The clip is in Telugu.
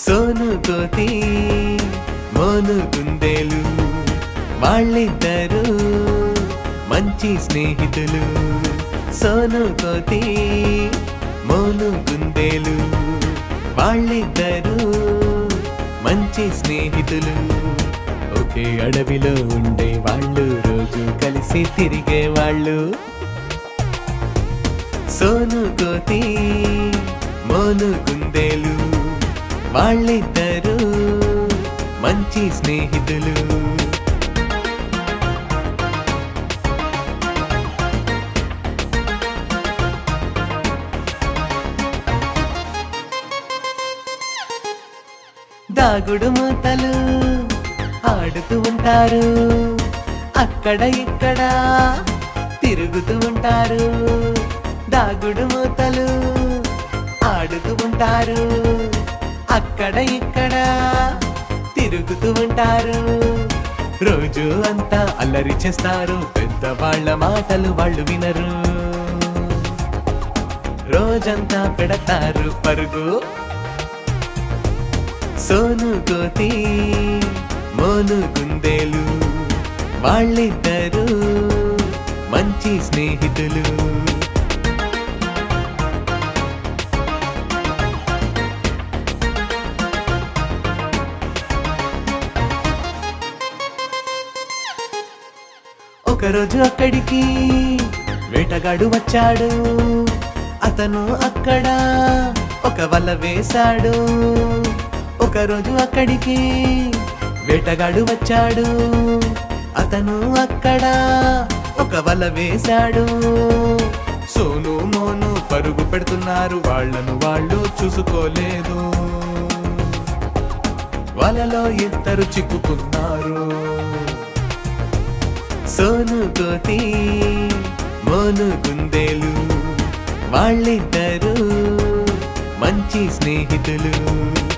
సోను కోతి మోను కుందేలు వాళ్ళిద్దరూ మంచి స్నేహితులు సోను కోతి మోను కుందేలు వాళ్ళిద్దరూ మంచి స్నేహితులు ఒకే అడవిలో ఉండే వాళ్ళు రోజు కలిసి తిరిగే వాళ్ళు సోను కోతి మోను కుందేలు వాళ్ళిద్దరూ మంచి స్నేహితులు దాగుడు మూతలు ఆడుతూ ఉంటారు అక్కడ ఇక్కడ తిరుగుతూ ఉంటారు దాగుడు మూతలు ఆడుతూ ఉంటారు అక్కడ ఇక్కడ తిరుగుతూ ఉంటారు రోజు అంతా అల్లరి చేస్తారు పెద్దవాళ్ళ మాటలు వాళ్ళు వినరు రోజంతా పెడతారు పరుగు సోను కోతి మోను కుందేలు వాళ్ళిద్దరూ మంచి స్నేహితులు ఒకరోజు అక్కడికి వేటగాడు వచ్చాడు అతను అక్కడ ఒక వల వేశాడు ఒకరోజు అక్కడికి వేటగాడు వచ్చాడు అతను అక్కడ ఒక వల వేశాడు సోను మోను పరుగు పెడుతున్నారు వాళ్ళను వాళ్ళు చూసుకోలేదు వలలో ఇద్దరు చిక్కుకున్నారు సోను కోతి మోను కుందేలు వాళ్ళిద్దరూ మంచి స్నేహితులు